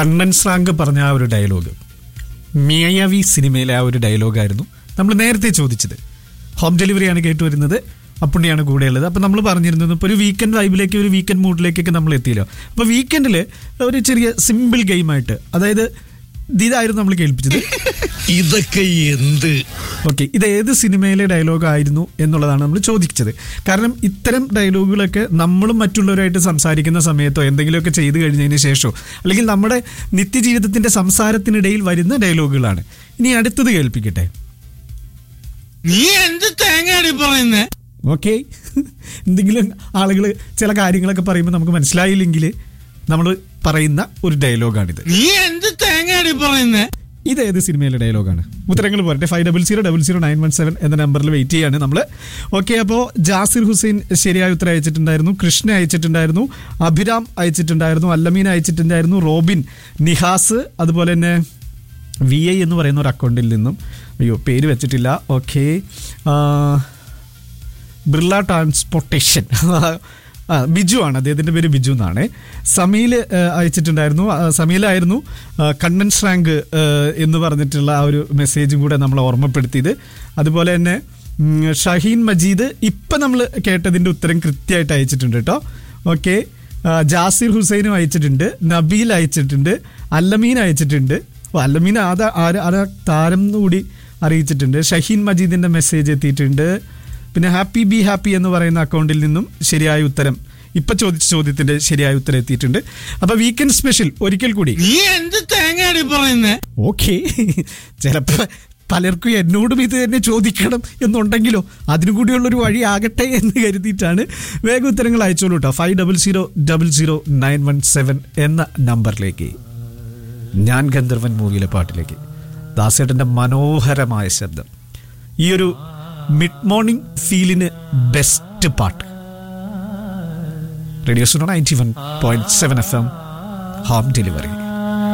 കണ്ണൻ സ്രാങ്ക് പറഞ്ഞ ആ ഒരു ഡയലോഗ് മിയവി സിനിമയിലെ ആ ഒരു ഡയലോഗായിരുന്നു നമ്മൾ നേരത്തെ ചോദിച്ചത് ഹോം ഡെലിവറിയാണ് കേട്ടു വരുന്നത് അപ്പുണ്ണിയാണ് കൂടെയുള്ളത് അപ്പോൾ നമ്മൾ പറഞ്ഞിരുന്നത് ഇപ്പോൾ ഒരു വീക്കെൻഡ് വൈബിലേക്ക് ഒരു വീക്കെൻഡ് മൂഡിലേക്കൊക്കെ നമ്മൾ എത്തിയല്ലോ അപ്പോൾ വീക്കെൻഡിൽ ഒരു ചെറിയ സിമ്പിൾ ഗെയിമായിട്ട് അതായത് ഇതായിരുന്നു നമ്മൾ കേൾപ്പിച്ചത് ഇതൊക്കെ എന്ത് ഓക്കെ ഇത് ഏത് സിനിമയിലെ ഡയലോഗ് ആയിരുന്നു എന്നുള്ളതാണ് നമ്മൾ ചോദിച്ചത് കാരണം ഇത്തരം ഡയലോഗുകളൊക്കെ നമ്മളും മറ്റുള്ളവരായിട്ട് സംസാരിക്കുന്ന സമയത്തോ എന്തെങ്കിലുമൊക്കെ ചെയ്തു കഴിഞ്ഞതിന് ശേഷമോ അല്ലെങ്കിൽ നമ്മുടെ നിത്യജീവിതത്തിന്റെ സംസാരത്തിനിടയിൽ വരുന്ന ഡയലോഗുകളാണ് ഇനി അടുത്തത് കേൾപ്പിക്കട്ടെ നീ എന്ത് തേങ്ങയാടി പറയുന്നേ ഓക്കെ എന്തെങ്കിലും ആളുകൾ ചില കാര്യങ്ങളൊക്കെ പറയുമ്പോൾ നമുക്ക് മനസ്സിലായില്ലെങ്കിൽ നമ്മൾ പറയുന്ന ഒരു ഡയലോഗാണിത് നീ എന്ത് തേങ്ങയാടി പറയുന്നേ ഇത് ഏത് സിനിമയിലെ ഡയലോഗാണ് ഉത്തരങ്ങൾ പോരട്ടെ five double zero double zero nine one seven എന്ന നമ്പറിൽ വെയിറ്റ് ചെയ്യാണ് നമ്മൾ ഓക്കെ അപ്പോൾ ജാസിർ ഹുസൈൻ ശരിയായ ഉത്തരം അയച്ചിട്ടുണ്ടായിരുന്നു കൃഷ്ണ അയച്ചിട്ടുണ്ടായിരുന്നു അഭിരാം അയച്ചിട്ടുണ്ടായിരുന്നു അല്ലമീൻ അയച്ചിട്ടുണ്ടായിരുന്നു റോബിൻ നിഹാസ് അതുപോലെ തന്നെ വി ഐ എന്ന് പറയുന്ന ഒരു അക്കൗണ്ടിൽ നിന്നും അയ്യോ പേര് വെച്ചിട്ടില്ല ഓക്കെ ബിർള ട്രാൻസ്പോർട്ടേഷൻ ആ ബിജു ആണ് അദ്ദേഹത്തിൻ്റെ പേര് ബിജു എന്നാണ് സമീൽ അയച്ചിട്ടുണ്ടായിരുന്നു ആ, സമീലായിരുന്നു ആ, കണ്ണൻ ശ്രാങ്ക് ആ, എന്ന് പറഞ്ഞിട്ടുള്ള ആ ഒരു മെസ്സേജും കൂടെ നമ്മൾ ഓർമ്മപ്പെടുത്തിയത് അതുപോലെ തന്നെ ഉം, ഷഹീൻ മജീദ് ഇപ്പം നമ്മൾ കേട്ടതിൻ്റെ ഉത്തരം കൃത്യമായിട്ട് അയച്ചിട്ടുണ്ട് കേട്ടോ ഓക്കെ ജാസിർ ഹുസൈനും അയച്ചിട്ടുണ്ട് നബീൽ അയച്ചിട്ടുണ്ട് അല്ലമീൻ അയച്ചിട്ടുണ്ട് ഓ, അല്ലമീൻ ആദാ ആര- ആരാ താരം കൂടി അറിയിച്ചിട്ടുണ്ട് ഷഹീൻ മജീദിന്റെ മെസ്സേജ് എത്തിയിട്ടുണ്ട് പിന്നെ ഹാപ്പി ബി ഹാപ്പി എന്ന് പറയുന്ന അക്കൗണ്ടിൽ നിന്നും ശരിയായ ഉത്തരം ഇപ്പൊ ചോദിച്ച ചോദ്യത്തിന്റെ ശരിയായ ഉത്തരം എത്തിയിട്ടുണ്ട് അപ്പൊ വീക്കെൻഡ് സ്പെഷ്യൽ ഒരിക്കൽ കൂടി നീ എന്ത് തേങ്ങയാടി പറയുന്നേ ഓക്കെ ചിലപ്പോ പലർക്കും എന്നോടും ഇത് തന്നെ ചോദിക്കണം എന്നുണ്ടെങ്കിലോ അതിനു കൂടിയുള്ളൊരു വഴി ആകട്ടെ എന്ന് കരുതിയിട്ടാണ് വേഗം ഉത്തരങ്ങൾ അയച്ചോളൂ കേട്ടോ five double zero double zero nine one seven എന്ന നമ്പറിലേക്ക് ഞാൻ ഗന്ധർവൻ മൂവിയിലെ പാട്ടിലേക്ക് ദാസേട്ടൻ്റെ മനോഹരമായ ശബ്ദം ഈ ഒരു മിഡ് മോർണിംഗ് ഫീലിന് ബെസ്റ്റ് പാട്ട് Radio Suno ninety one point seven F M home delivery